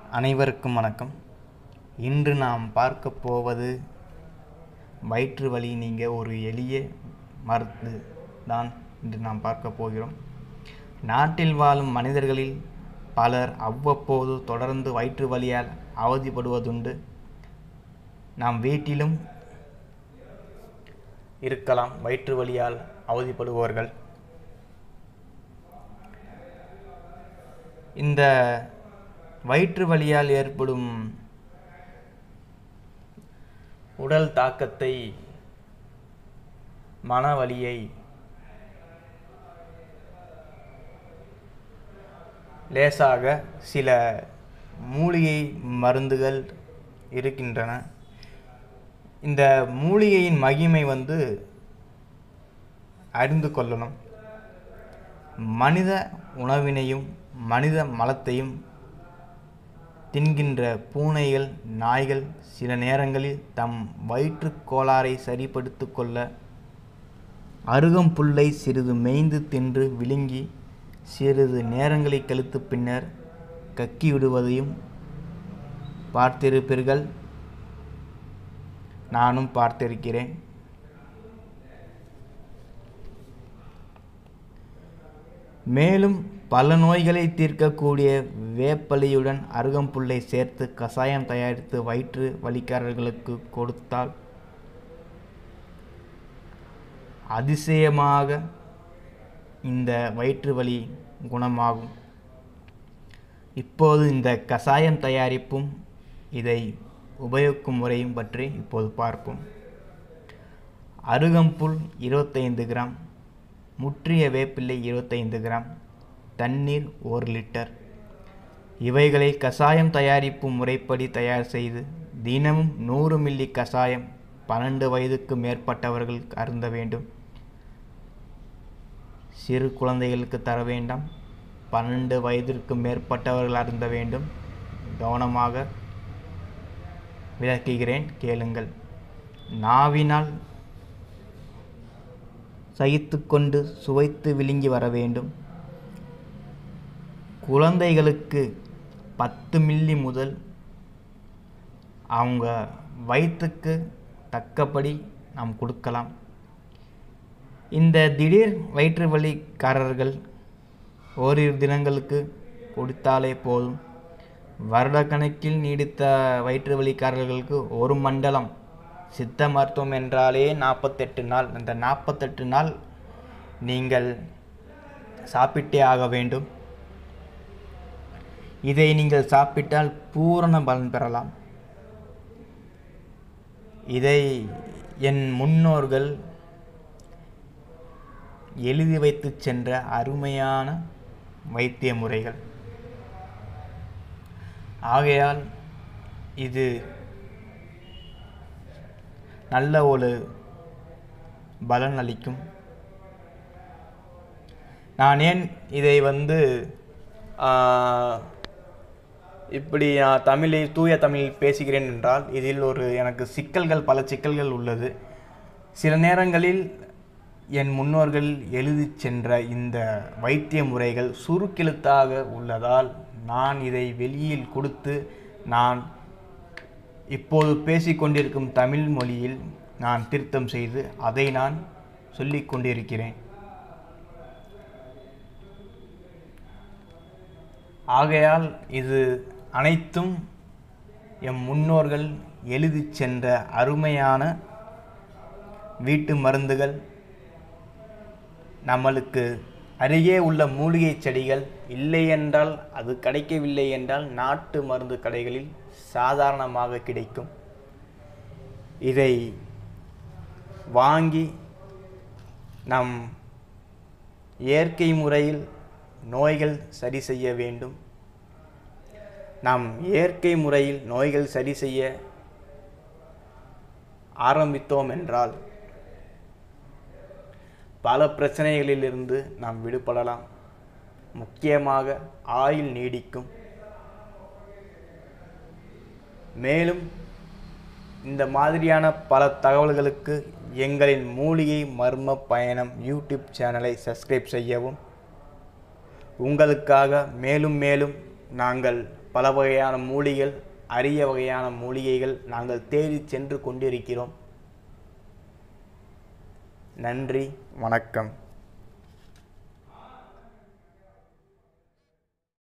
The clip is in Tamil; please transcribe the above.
அனைவருக்கும் வணக்கம் இன்று நாம் பார்க்க போவது வயிற்று வலி நீங்க ஒரு எளிய மருந்து தான் இன்று நாம் பார்க்க போகிறோம் நாட்டில் வாழும் மனிதர்களில் பலர் அவ்வப்போது தொடர்ந்து வயிற்று வலியால் அவதிப்படுவதுண்டு நாம் வீட்டிலும் இருக்கலாம் வயிற்று வலியால் அவதிப்படுபவர்கள் இந்த வயிற்று வலியால் ஏற்படும் உடல் தாக்கத்தை மனவலியை லேசாக சில மூலிகை மருந்துகள் இருக்கின்றன இந்த மூலிகையின் மகிமை வந்து அறிந்து கொள்ளணும் மனித உணவினையும் மனித மலத்தையும் தின்கின்ற பூனைகள் நாய்கள் சில நேரங்களில் தம் வயிற்றுக் கோளாறை சரிப்படுத்திக் கொள்ள அருகம்புல்லை சிறிது மேய்ந்து தின்று விழுங்கி சிறிது நேரங்களை கழித்து பின்னர் கக்கி விடுவதையும் பார்த்திருப்பீர்கள் நானும் பார்த்திருக்கிறேன் மேலும் பல நோய்களை தீர்க்கக்கூடிய வேப்பலையுடன் அருகம்புல்லை சேர்த்து கசாயம் தயாரித்து வயிற்று வலிக்காரர்களுக்கு கொடுத்தால் அதிசயமாக இந்த வயிற்று வலி குணமாகும் இப்போது இந்த கசாயம் தயாரிப்பும் இதை உபயோகிக்கும் முறையும் பற்றி இப்போது பார்ப்போம் அருகம்புல் இருபத்தைந்து கிராம் முற்றிய வேப்பிள்ளை இருபத்தைந்து கிராம் தண்ணீர் ஒரு லிட்டர் இவைகளை கசாயம் தயாரிப்பு முறைப்படி தயார் செய்து தினமும் நூறு மில்லி கசாயம் பன்னெண்டு வயதுக்கு மேற்பட்டவர்கள் அருந்த வேண்டும் சிறு குழந்தைகளுக்கு தர வேண்டாம் பன்னெண்டு வயதிற்கு மேற்பட்டவர்கள் அருந்த வேண்டும் கவனமாக விளக்குகிறேன் கேளுங்கள் நாவினால் சகித்துக்கொண்டு சுவைத்து விழுங்கி வர வேண்டும் குழந்தைகளுக்கு பத்து மில்லி முதல் அவங்க வயிற்றுக்கு தக்கபடி நாம் கொடுக்கலாம் இந்த திடீர் வயிற்று வலிக்காரர்கள் ஓரிரு தினங்களுக்கு கொடுத்தாலே போதும் வருடக்கணக்கில் நீடித்த வயிற்று வலிக்காரர்களுக்கு ஒரு மண்டலம் சித்த மருத்துவம் என்றாலே நாற்பத்தெட்டு நாள் அந்த நாற்பத்தெட்டு நாள் நீங்கள் சாப்பிட்டே ஆக வேண்டும் இதை நீங்கள் சாப்பிட்டால் பூரண பலன் பெறலாம் இதை என் முன்னோர்கள் எழுதி வைத்து சென்ற அருமையான வைத்திய முறைகள் ஆகையால் இது நல்ல ஒரு பலன் அளிக்கும் நான் ஏன் இதை வந்து இப்படி நான் தமிழில் தூய தமிழில் பேசுகிறேன் என்றால் இதில் ஒரு எனக்கு சிக்கல்கள் பல சிக்கல்கள் உள்ளது சில நேரங்களில் என் முன்னோர்கள் எழுதி சென்ற இந்த வைத்திய முறைகள் சுருக்கெழுத்தாக உள்ளதால் நான் இதை வெளியில் கொடுத்து நான் இப்போது பேசிக்கொண்டிருக்கும் தமிழ் மொழியில் நான் திருத்தம் செய்து அதை நான் சொல்லிக் கொண்டிருக்கிறேன் ஆகையால் இது அனைத்தும் எம் முன்னோர்கள் எழுதி சென்ற அருமையான வீட்டு மருந்துகள் நம்மளுக்கு அருகே உள்ள மூலிகை செடிகள் இல்லை என்றால் அது கிடைக்கவில்லை என்றால் நாட்டு மருந்து கடைகளில் சாதாரணமாக கிடைக்கும் இதை வாங்கி நம் இயற்கை முறையில் நோய்கள் சரி செய்ய வேண்டும் நாம் இயற்கை முறையில் நோய்கள் சரி செய்ய ஆரம்பித்தோம் என்றால் பல பிரச்சனைகளிலிருந்து நாம் விடுபடலாம் முக்கியமாக ஆயுள் நீடிக்கும் மேலும் இந்த மாதிரியான பல தகவல்களுக்கு எங்களின் மூலிகை மர்ம பயணம் யூடியூப் சேனலை சப்ஸ்கிரைப் செய்யவும் உங்களுக்காக மேலும் மேலும் நாங்கள் பல வகையான மூலிகள் அரிய வகையான மூலிகைகள் நாங்கள் தேடி சென்று கொண்டிருக்கிறோம் நன்றி வணக்கம்